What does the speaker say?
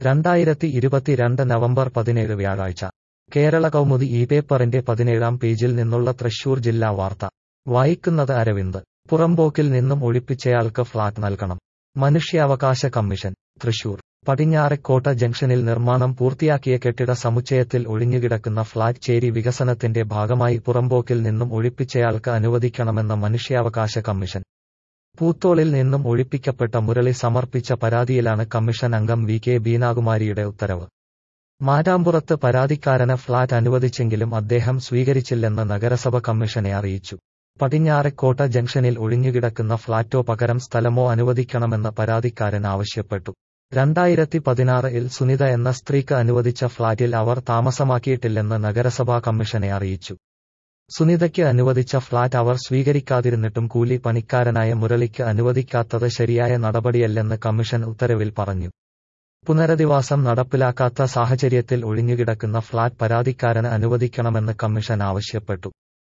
രണ്ടായിരത്തി ഇരുപത്തിരണ്ട് നവംബർ പതിനേഴ് വ്യാഴാഴ്ച കേരള കൗമുദി ഈ പേപ്പറിന്റെ പതിനേഴാം പേജിൽ നിന്നുള്ള തൃശൂർ ജില്ലാ വാർത്ത വായിക്കുന്നത് അരവിന്ദ് പുറമ്പോക്കിൽ നിന്നും ഒഴിപ്പിച്ചയാൾക്ക് ഫ്ളാറ്റ് നൽകണം മനുഷ്യാവകാശ കമ്മീഷൻ തൃശൂർ പടിഞ്ഞാറെക്കോട്ട ജംഗ്ഷനിൽ നിർമ്മാണം പൂർത്തിയാക്കിയ കെട്ടിട സമുച്ചയത്തിൽ ഒഴിഞ്ഞുകിടക്കുന്ന ഫ്ളാറ്റ് ചേരി വികസനത്തിന്റെ ഭാഗമായി പുറമ്പോക്കിൽ നിന്നും ഒഴിപ്പിച്ചയാൾക്ക് അനുവദിക്കണമെന്ന മനുഷ്യാവകാശ കമ്മീഷൻ പൂത്തോളിൽ നിന്നും ഒഴിപ്പിക്കപ്പെട്ട മുരളി സമർപ്പിച്ച പരാതിയിലാണ് കമ്മീഷൻ അംഗം വി കെ ബീനാകുമാരിയുടെ ഉത്തരവ് മാരാമ്പുറത്ത് പരാതിക്കാരന് ഫ്ളാറ്റ് അനുവദിച്ചെങ്കിലും അദ്ദേഹം സ്വീകരിച്ചില്ലെന്ന് നഗരസഭ കമ്മീഷനെ അറിയിച്ചു പടിഞ്ഞാറെക്കോട്ട ജംഗ്ഷനിൽ ഒഴിഞ്ഞുകിടക്കുന്ന ഫ്ളാറ്റോ പകരം സ്ഥലമോ അനുവദിക്കണമെന്ന് പരാതിക്കാരൻ ആവശ്യപ്പെട്ടു രണ്ടായിരത്തി പതിനാറിൽ സുനിത എന്ന സ്ത്രീക്ക് അനുവദിച്ച ഫ്ളാറ്റിൽ അവർ താമസമാക്കിയിട്ടില്ലെന്ന് നഗരസഭാ കമ്മീഷനെ അറിയിച്ചു സുനിതയ്ക്ക് അനുവദിച്ച ഫ്ളാറ്റ് അവർ സ്വീകരിക്കാതിരുന്നിട്ടും കൂലി പണിക്കാരനായ മുരളിക്ക് അനുവദിക്കാത്തത് ശരിയായ നടപടിയല്ലെന്ന് കമ്മീഷൻ ഉത്തരവിൽ പറഞ്ഞു പുനരധിവാസം നടപ്പിലാക്കാത്ത സാഹചര്യത്തിൽ ഒഴിഞ്ഞുകിടക്കുന്ന ഫ്ളാറ്റ് പരാതിക്കാരന് അനുവദിക്കണമെന്ന് കമ്മീഷൻ ആവശ്യപ്പെട്ടു